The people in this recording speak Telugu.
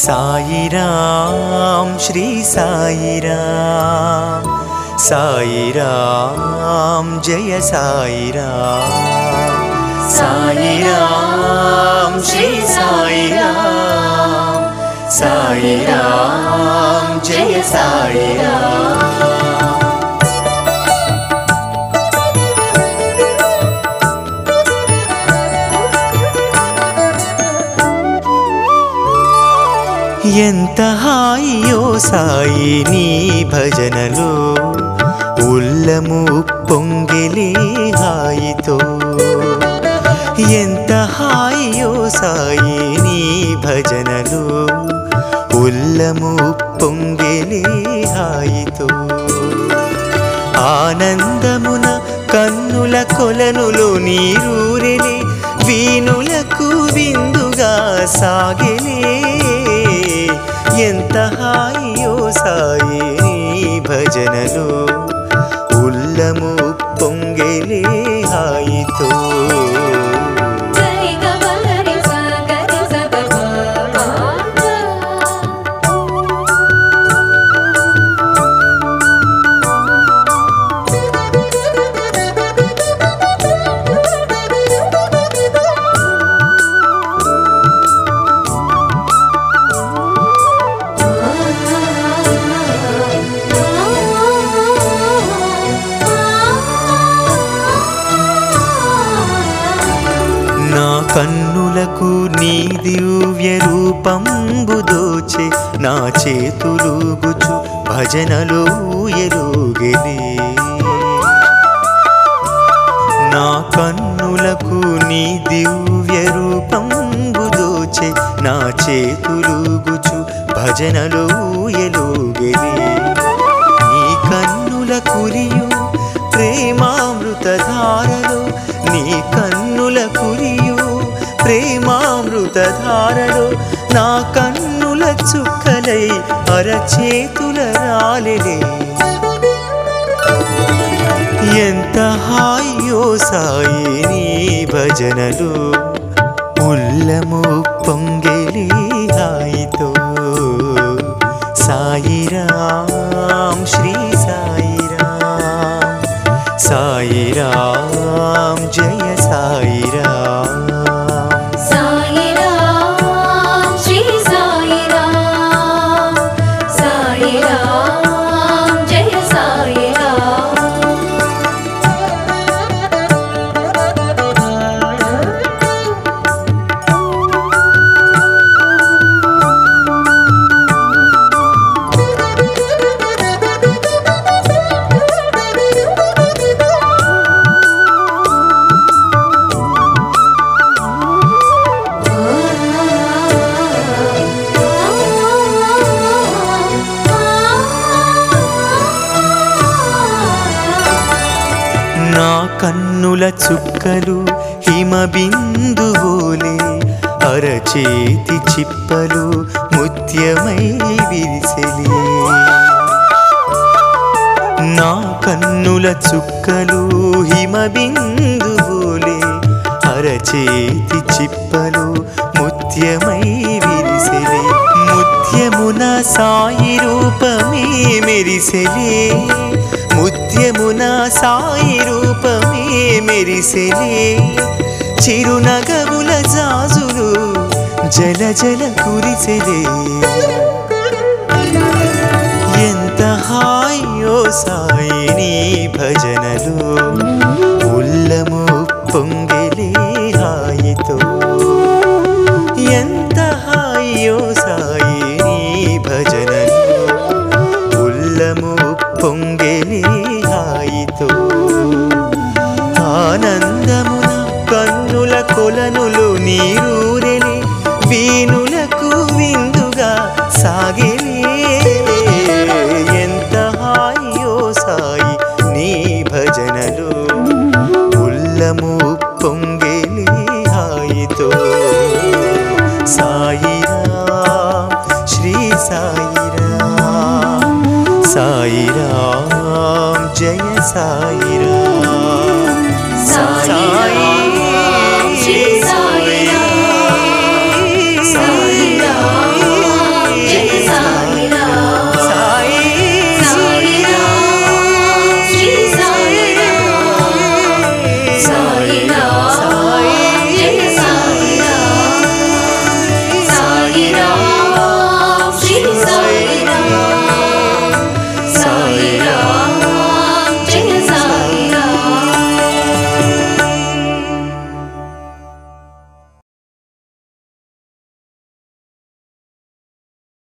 సాయిరాం శ్రీ సాయిరాం సాయిరాం జయ సాయిరాం సాయిరాం శ్రీ సాయిరాం సాయిరాం జయ సాయిరాం ఎంత హాయియో సాయి నీ భజనలో ఉల్లము పొంగిలే హాయితో ఎంత హాయియో సాయి నీ భజనలో ఉల్లము పొంగిలే హాయితో ఆనందమున కన్నుల కొలనులో నీరూరెలే వీణులకు విందుగా సాగెలే ఎంత హాయియో సాయి నీ భజనలో ఉల్లము పొంగెలే హాయితో సరి గమరి సగరి సగ నా కన్నులకు నీ దివ్య రూపంబు దోచే నా చేతులుగుచు భజనలో ఎలుగెలే నా కన్నులకు నీ దివ్య రూపంబు దోచే నా చేతులుగుచు భజనలో ఎలుగెలే నీ కన్నుల కురియు ప్రేమామృత ధారలో నీ కన్నుల కురియు ప్రేమామృత ధారలో నా కన్నుల చుక్కలై అరచేతుల రాలెలే ఎంత హాయో సాయి నీ భజనలు ఉల్లము పొంగెలి హాయితో సాయిరాం శ్రీ సాయిరాం సాయిరాం జయ సాయిరాం సాయిరాం శ్రీ సాయిరాం సాయిరాం జయ సాయిరాం నా కన్నుల చుక్కలు హిమబిందువులే అరచేతి చిప్పలు ముత్యమై విరిసెలే నా కన్నుల చుక్కలు హిమబిందువులే అరచేతి చిప్పలు ముత్యమై విరిసెలే ముత్యమున సాయి రూపమే మెరిసెలే ముత్యమున సాయి రూపమే మెరిసెలే చిరునగముల జాజులు జల జల కురిసెలే ఎంత హాయో సాయి నీ భజనలు ఉల్లము పొంగెలే హాయితో ఎంత హాయో సాయి నీ భజనలు ఉల్లము పొంగెలే హాయితో ఆనందమున కన్నుల కొలనులు నీరూరెలే వీణులకు విందుగా సాగెలే ఎంత హాయో సాయి నీ భజనలు ఉల్లము పొంగెలే హాయితో సాయిరాం శ్రీ సాయిరాం సాయిరాం జయ సాయిరాం